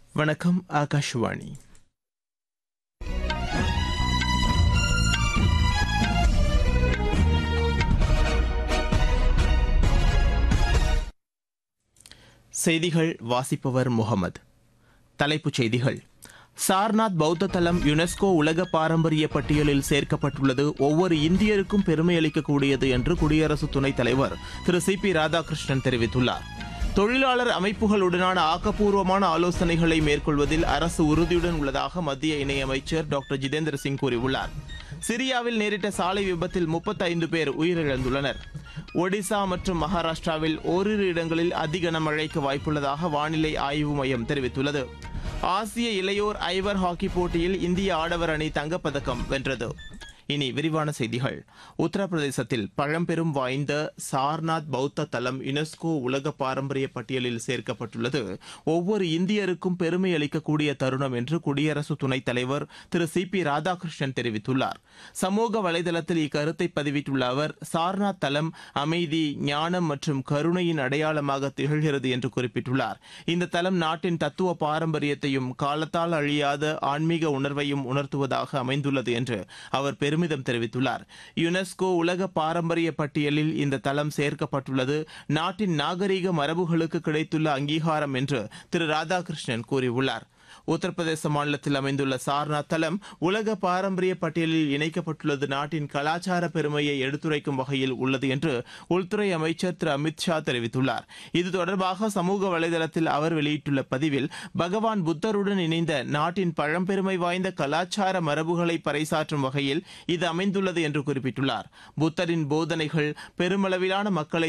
வணக்கம் ஆகாஷ்வாணி செய்திகள் வாசிப்பவர் முகமது தலைப்புச் செய்திகள் சார்நாத் பௌத்த தலம் யுனெஸ்கோ உலக பாரம்பரிய பட்டியலில் சேர்க்கப்பட்டுள்ளது ஒவ்வொரு இந்தியருக்கும் பெருமை அளிக்கக்கூடியது என்று குடியரசு துணைத் தலைவர் திரு சி பி ராதாகிருஷ்ணன் தெரிவித்துள்ளார் தொழிலாளர் அமைப்புகளுடனான ஆக்கப்பூர்வமான ஆலோசனைகளை மேற்கொள்வதில் அரசு உறுதியுடன் உள்ளதாக மத்திய இணையமைச்சர் டாக்டர் ஜிதேந்திர சிங் கூறியுள்ளார் சிரியாவில் நேரிட்ட சாலை விபத்தில் முப்பத்தைந்து பேர் உயிரிழந்துள்ளனர் ஒடிசா மற்றும் மகாராஷ்டிராவில் ஓரிரு இடங்களில் அதி கனமழைக்கு வாய்ப்புள்ளதாக வானிலை ஆய்வு மையம் தெரிவித்துள்ளது ஆசிய இளையோர் ஐவர் ஹாக்கி போட்டியில் இந்திய ஆடவர் அணி தங்கப்பதக்கம் வென்றது இனி விரிவான செய்திகள் உத்தரப்பிரதேசத்தில் பழம்பெரும் வாய்ந்த சார்நாத் பௌத்த தலம் யுனெஸ்கோ உலக பாரம்பரிய பட்டியலில் சேர்க்கப்பட்டுள்ளது ஒவ்வொரு இந்தியருக்கும் பெருமை அளிக்கக்கூடிய தருணம் என்று குடியரசு துணைத் தலைவர் திரு சி பி ராதாகிருஷ்ணன் தெரிவித்துள்ளார் சமூக வலைதளத்தில் இக்கருத்தை பதிவிட்டுள்ள அவர் சார்நாத் தலம் அமைதி ஞானம் மற்றும் கருணையின் அடையாளமாக திகழ்கிறது என்று குறிப்பிட்டுள்ளார் இந்த தலம் நாட்டின் தத்துவ பாரம்பரியத்தையும் காலத்தால் அழியாத ஆன்மீக உணர்வையும் உணர்த்துவதாக அமைந்துள்ளது என்று அவர் பெருமை பெருமிதம் தெரிவித்துள்ளார் யுனெஸ்கோ உலக பாரம்பரிய பட்டியலில் இந்த தலம் சேர்க்கப்பட்டுள்ளது நாட்டின் நாகரீக மரபுகளுக்கு கிடைத்துள்ள அங்கீகாரம் என்று திரு ராதாகிருஷ்ணன் கூறியுள்ளார் உத்தரப்பிரதேச மாநிலத்தில் அமைந்துள்ள சார்நாத் தலம் உலக பாரம்பரிய பட்டியலில் இணைக்கப்பட்டுள்ளது நாட்டின் கலாச்சார பெருமையை எடுத்துரைக்கும் வகையில் உள்ளது என்று உள்துறை அமைச்சர் திரு அமித் ஷா தெரிவித்துள்ளார் இது தொடர்பாக சமூக வலைதளத்தில் அவர் வெளியிட்டுள்ள பதிவில் பகவான் புத்தருடன் இணைந்த நாட்டின் பழம்பெருமை வாய்ந்த கலாச்சார மரபுகளை பறைசாற்றும் வகையில் இது அமைந்துள்ளது என்று குறிப்பிட்டுள்ளார் புத்தரின் போதனைகள் பெருமளவிலான மக்களை